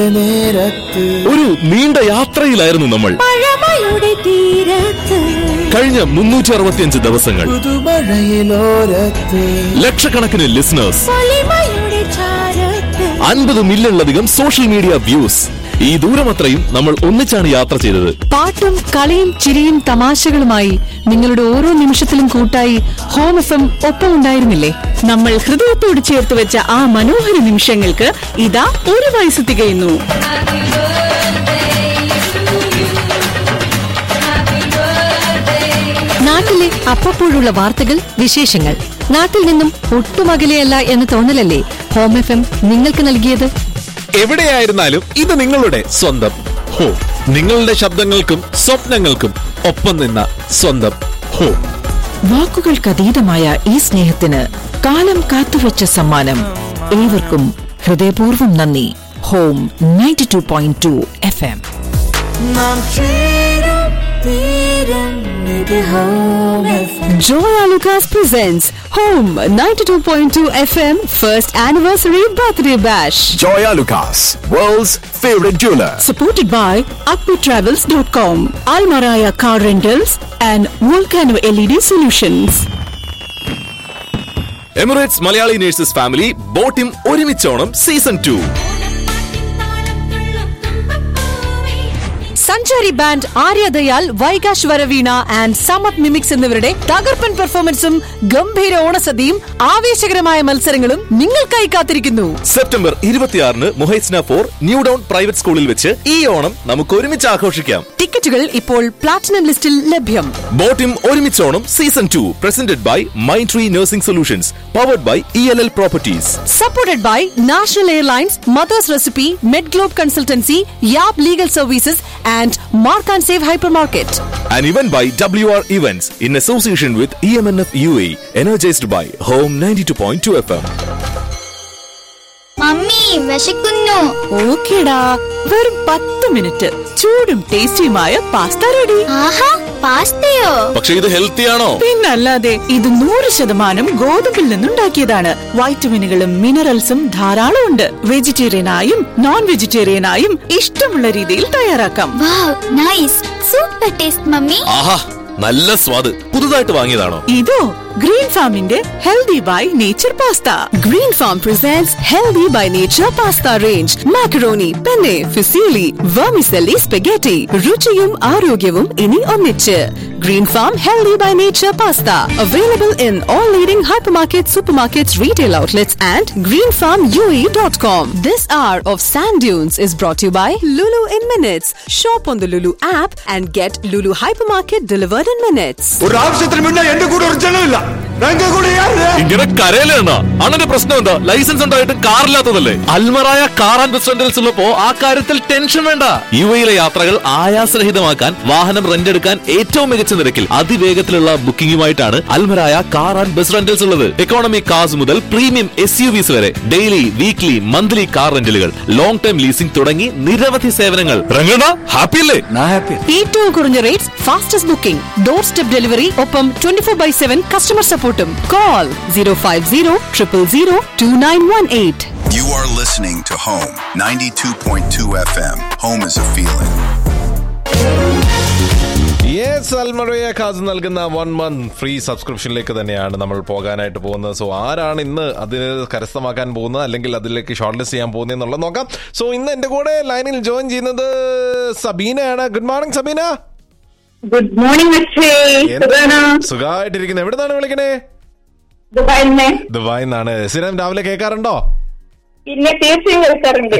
നേരത്ത് ഒരു നീണ്ട യാത്രയിലായിരുന്നു നമ്മൾ പഴമയുടെ തീരത്ത് കഴിഞ്ഞ മുന്നൂറ്റി അറുപത്തിയഞ്ച് ദിവസങ്ങൾ പുതുമഴയിലോരത്ത് ലക്ഷക്കണക്കിന് ലിസണേഴ്സ് പൊലിമയുടെ ചാരത്ത് അൻപത് മില്യണിലധികം സോഷ്യൽ മീഡിയ വ്യൂസ് ഈ ദൂരമത്രയും നമ്മൾ ഒന്നിച്ചാണ് യാത്ര ചെയ്തത് പാട്ടും കളിയും ചിരിയും തമാശകളുമായി നിങ്ങളുടെ ഓരോ നിമിഷത്തിലും കൂട്ടായി ഹോം എഫ് എം ഒപ്പം ഉണ്ടായിരുന്നില്ലേ നമ്മൾ ഹൃദയത്തോട് ചേർത്ത് വെച്ച ആ മനോഹര നിമിഷങ്ങൾക്ക് ഇതാ ഒരു വയസ്സ് തികയുന്നു നാട്ടിലെ അപ്പപ്പോഴുള്ള വാർത്തകൾ വിശേഷങ്ങൾ നാട്ടിൽ നിന്നും ഒട്ടും അകലെയല്ല എന്ന തോന്നലല്ലേ ഹോം എഫ് എം നിങ്ങൾക്ക് നൽകിയത് എവിടെയായിരുന്നാലും ഇത് നിങ്ങളുടെ സ്വന്തം ഹോ നിങ്ങളുടെ ശബ്ദങ്ങൾക്കും സ്വപ്നങ്ങൾക്കും ഒപ്പം നിന്ന സ്വന്തം ഹോ വാക്കുകൾക്കതീതമായ ഈ സ്നേഹത്തിന് കാലം കാത്തുവച്ച സമ്മാനം ഏവർക്കും ഹൃദയപൂർവ്വം നന്ദി home ninety two point two F M നാം ചേരും തീരും ഇത് home FM. Joy Lucas presents Home 92.2 FM First Anniversary Birthday Bash. Joya Lucas, world's favorite jeweler. Supported by AkpiTravels.com, Almaraya Car Rentals, and Volcano LED Solutions. Emirates Malayali nurses family Botim Orumichonam season two Sanchari band Aryadayal Vaikash Varaveena and Samath mimics എന്നിവരുടെ തകർപ്പൻ പെർഫോമൻസും ഗംഭീര ഓണസദ്യയും ആവേശകരമായ മത്സരങ്ങളും നിങ്ങൾക്കായി കാത്തിരിക്കുന്നു September ഇരുപത്തിയാറിന് Muhaisnah four new dawn private സ്കൂളിൽ വെച്ച് ഈ ഓണം നമുക്ക് ഒരുമിച്ച് ആഘോഷിക്കാം ടിക്കറ്റുകൾ ഇപ്പോൾ പ്ലാറ്റിനം ലിസ്റ്റിൽ ലഭ്യം Botim Orumichonam season two presented by my tree nursing solutions powered by E L L properties Supported by National Airlines, Mother's Recipe, MedGlobe Consultancy, Yap Legal Services, and Mark and Save Hypermarket. and even by WR Events in association with EMNF UAE, energized by Home 92.2 FM. Mummy വിശക്കുന്നു ഓക്കേടാ വെറും പത്ത് minute ചൂടും ടേസ്റ്റിയുമായ pasta ready ആഹാ പാസ്തയോ പക്ഷേ ഇത് healthy ആണോ പിന്നല്ലാതെ ഇത് നൂറ് ശതമാനം ഗോതമ്പിൽ നിന്നുണ്ടാക്കിയതാണ് വൈറ്റമിനുകളും മിനറൽസും ധാരാളം ഉണ്ട് വെജിറ്റേറിയനായും നോൺ വെജിറ്റേറിയനായും ഇഷ്ടമുള്ള രീതിയിൽ തയ്യാറാക്കാം wow nice super taste mummy ആഹാ നല്ല സ്വാദ് പുതുതായിട്ട് വാങ്ങിയതാണോ ഇതോ ഗ്രീൻ ഫാമിന്റെ healthy by nature pasta green farm presents healthy by nature pasta range macaroni penne fusilli vermicelli spaghetti രുചിയും ആരോഗ്യവും ഇനി ഒന്നിച്ച് green farm healthy by nature pasta available in all leading hyper market super market retail outlets and green farm U E dot com this hour of sand dunes is brought you by Lulu in minutes shop on the Lulu app and get Lulu hyper market delivered in minutes ഒരു ആവശ്യത്തിന് മുന്നേ എന്റെ കൂടെ ഒരു ജനമില്ല എന്റെ കൂടെ ആര്? ഇങ്ങനെ കരയിലെണ്ണ അണ്ണന്റെ പ്രശ്നം എന്താ ലൈസൻസ് ഉണ്ടായിട്ട് കാറില്ലാത്തതല്ലേ Almaraya car and bus rentals ഉള്ളപ്പോ ആ കാര്യത്തിൽ ടെൻഷൻ വേണ്ട യു എയിലെ യാത്രകൾ ആയാസരഹിതമാക്കാൻ വാഹനം റെന്റ് എടുക്കാൻ ഏറ്റവും മികച്ച നിരക്കിൽ അതിവേഗത്തിലുള്ള ബുക്കിംഗുമായിട്ടാണ് Almaraya car and bus rentals ഉള്ളത് എക്കോണമി കാർസ് മുതൽ പ്രീമിയം എസ് യു വിസ് വരെ ഡെയിലി വീക്ക്ലി മന്ത്ലി കാർ റെന്റലുകൾ ലോങ് ടൈം ലീസിംഗ് തുടങ്ങി നിരവധി സേവനങ്ങൾ രംഗണ ഹാപ്പി അല്ലേ ഞാൻ happy. ഏറ്റവും കുറഞ്ഞ rates fastest booking door step delivery ഒപ്പം twenty four by seven customer സപ്പോർട്ടും call zero five zero triple zero two nine one eight You are listening to Home 92.2 FM. Home is a feeling. Yes Almaraya cars നൽകുന്ന one month free സബ്സ്ക്രിപ്ഷനിലേക്ക് തന്നെയാണ് നമ്മൾ പോകാനായിട്ട് പോകുന്നത് so ആരാണ് ഇന്ന് അതിന് കരസ്ഥമാക്കാൻ പോകുന്നത് അല്ലെങ്കിൽ അതിലേക്ക് ഷോർട്ട് ലിസ്റ്റ് ചെയ്യാൻ പോകുന്നത് എന്നുള്ളത് നോക്കാം സോ ഇന്ന് എന്റെ കൂടെ ലൈനിൽ ജോയിൻ ചെയ്യുന്നത് സബീനയാണ് good morning Sabeena good morning Akshay സുഖാണോ സുഖമായിട്ടിരിക്കുന്നത് എവിടെ നിന്നാണ് വിളിക്കണേ ദുബായിൽ നിന്ന് ദുബായിൽ നിന്നാണ് സ്ഥിരം രാവിലെ കേൾക്കാറുണ്ടോ പിന്നെ തീർച്ചയായും കേൾക്കാറുണ്ട്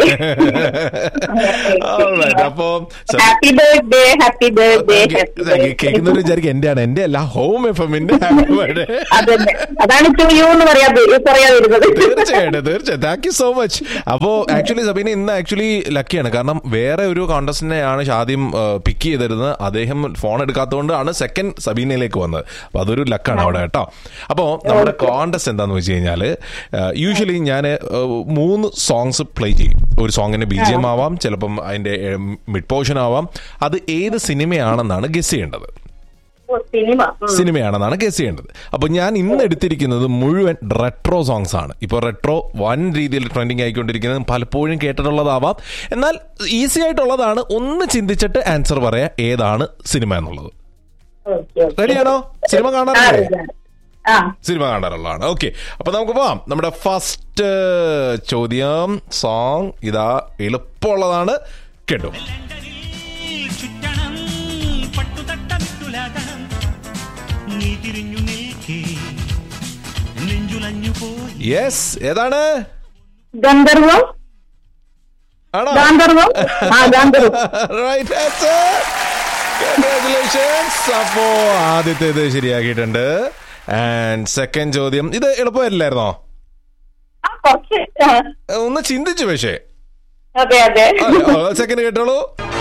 Alright, അപ്പോ സ- happy birthday happy birthday happy കേൾക്കുന്നവർ വിചാരിക്കും എന്റെയാണ് എന്റെ അല്ല ഹോം എഫ് എമ്മിന്റെ ഹാപ്പി ബർത്ത്ഡേ അതന്നെ അതാണ് ടു യു എന്ന് പറയാതെ പറയാതിരുന്നത് തീർച്ചയായിട്ടും തീർച്ചയായും താങ്ക് യു സോ മച്ച് അപ്പോ ആക്ച്വലി സബീന ഇന്ന് ആക്ച്വലി ലക്കിയാണ് കാരണം വേറെ ഒരു കോണ്ടസ്റ്റിനെയാണ് ആദ്യം പിക്ക് ചെയ്തിരുന്നത് അദ്ദേഹം ഫോൺ എടുക്കാത്തതുകൊണ്ടാണ് സെക്കൻഡ് സബീനയിലേക്ക് വന്നത് അപ്പൊ അതൊരു ലക്കാണ് അവിടെ കേട്ടോ അപ്പോ നമ്മുടെ കോണ്ടസ്റ്റ് എന്താന്ന് വെച്ച് കഴിഞ്ഞാല് യൂഷ്വലി ഞാൻ മൂന്ന് സോങ്സ് പ്ലേ ചെയ്യും ഒരു സോങ്ങിന്റെ ബി ജി എം ആവാം ചിലപ്പം അതിന്റെ മിഡ് പോർഷൻ ആവാം അത് ഏത് സിനിമയാണെന്നാണ് ഗസ് ചെയ്യേണ്ടത് ഓ, സിനിമ ഉം. സിനിമയാണെന്നാണ് ഗസ് ചെയ്യേണ്ടത് അപ്പൊ ഞാൻ ഇന്ന് എടുത്തിരിക്കുന്നത് മുഴുവൻ റെട്രോ സോങ്സ് ആണ് ഇപ്പോൾ റെട്രോ വൻ രീതിയിൽ ട്രെൻഡിങ് ആയിക്കൊണ്ടിരിക്കുന്നത് പലപ്പോഴും കേട്ടിട്ടുള്ളതാവാം എന്നാൽ ഈസി ആയിട്ടുള്ളതാണ് ഒന്ന് ചിന്തിച്ചിട്ട് ആൻസർ പറയാ ഏതാണ് സിനിമ എന്നുള്ളത് ഓക്കെ, ഓക്കെ. റെഡിയാണോ സിനിമ ആ, കാണാറില്ലേ റെഡിയാണ്. ആ സിനിമ കാണാറുള്ളതാണ് ഓക്കെ അപ്പൊ നമുക്ക് പോവാം നമ്മുടെ ഫസ്റ്റ് ചോദ്യം സോങ് ഇതാ എളുപ്പമുള്ളതാണ് കേട്ടോ ചുറ്റണം പട്ടുതട്ടമിട്ടുലാകണം നീ തിരിഞ്ഞു നിൽക്കേ നെഞ്ചുലഞ്ഞു പോയി യെസ് ഏതാണ് ഗന്ധർവം ആണോ ഗാന്ധർവം ആ ഗാന്ധർവം റൈറ്റ് ആൻസർ കൺഗ്രാറ്റുലേഷൻസ് അപ്പോ ആദ്യത്തേത് ശരിയാക്കിയിട്ടുണ്ട് ആൻഡ് സെക്കൻഡ് ചോദ്യം ഇത് എളുപ്പമല്ലായിരുന്നോ ആ കുറച്ച് ആ, ഒന്ന് ചിന്തിച്ചു പക്ഷേ അതെ അതെ സെക്കൻഡ് കേട്ടോളൂ